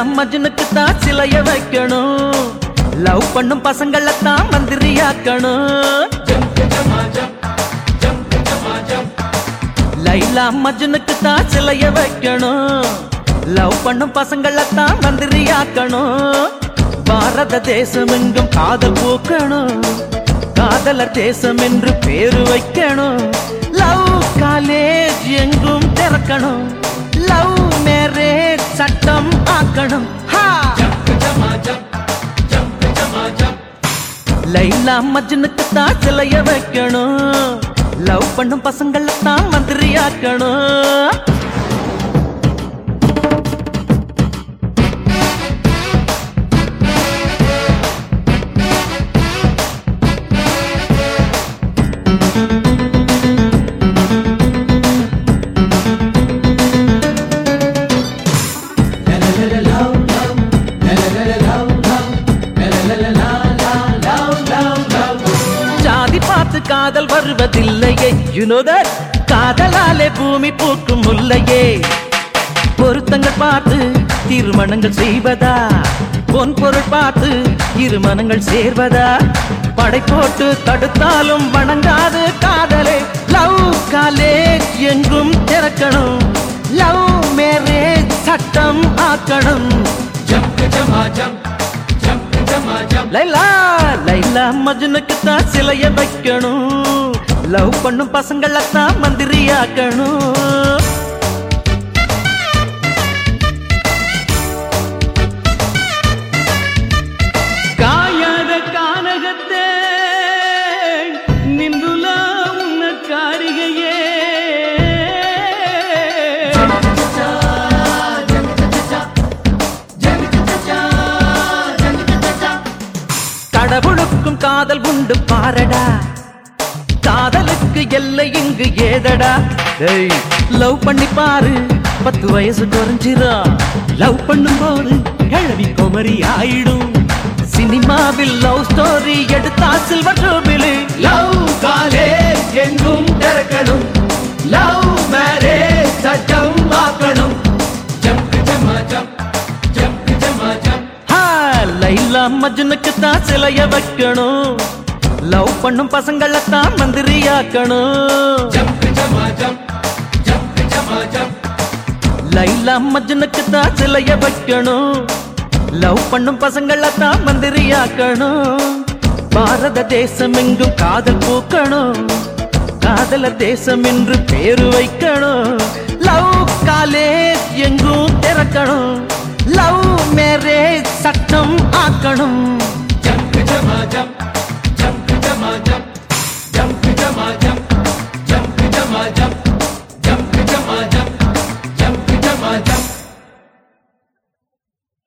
மஜனுக்கு தான் சிலைய வைக்கணும் லவ் பண்ணும் பசங்களை தான் மந்திரியாக்கணும் லைலா மஜனுக்கு தான் சிலைய வைக்கணும் லவ் பண்ணும் பசங்களை தான் மந்திரியாக்கணும் பாரத தேசம் எங்கும் காதல் பூக்கணும் காதலர் தேசம் என்று பேரு வைக்கணும் லவ் காலேஜ் எங்கும் திறக்கணும் லவ் மேரேஜ் சட்டம் ஆக்கணும் ஹா! லைலா மஜ்னுக்கு தான் சிலைய வைக்கணும் லவ் பண்ணும் பசங்களை தான் மந்திரியாக்கணும் ஜாதி பார்த்து காதல் வருவதில்லையே you know that காதலாலே பூமி பூக்கும் முல்லையே பொருத்தங்கள் பார்த்து திருமணங்கள் செய்வதா பொன் பொருள் பார்த்து இருமணங்கள் சேர்வதா படை போட்டு தடுத்தாலும் வணங்காது காதலே லவ் காலேஜ் எங்கும் திறக்கணும் லவ் மேரேஜ் சட்டம் ஆக்கணும் லைலா லைலா மஜனுக்கு தான் சிலைய வைக்கணும் லவ் பண்ணும் பசங்களை தான் மந்திரியாக்கணும் காயாத கானகத்தே நின்றுல உன்ன காரிகையே கடவுளுக்கும் காதல் உண்டு பாரடா காதலுக்கு எல்லை இங்கு ஏதடா லவ் பண்ணி பாரு பத்து வயசு குறைஞ்சிரா லவ் பண்ணும்போது கிழவி குமரி ஆயிடும் சினிமாவில் லவ் ஸ்டோரி எடுத்தா சில்வர் ஜூபிலி லவ் காலேஜ் எங்கும் திறக்கணும் லவ் மேரேஜ் சட்டம் ஆக்கணும் ஹா, லைலா மஜ்னுக்கு தான் சிலைய வைக்கணும் லவ் பண்ணும் பசங்களை தான் மந்திரியாக்கணும் லைலா மஜ்னுக்கு தான் சிலைய வைக்கணும் லவ் பண்ணும் பசங்களை தான் மந்திரியாக்கணும் பாரத தேசம் எங்கும் காதல் பூக்கணும் காதலர் தேசம் என்று பேரு வைக்கணும் லவ் காலேஜ் எங்கும் திறக்கணும் லவ் மேரேஜ் சட்டம் ஆக்கணும்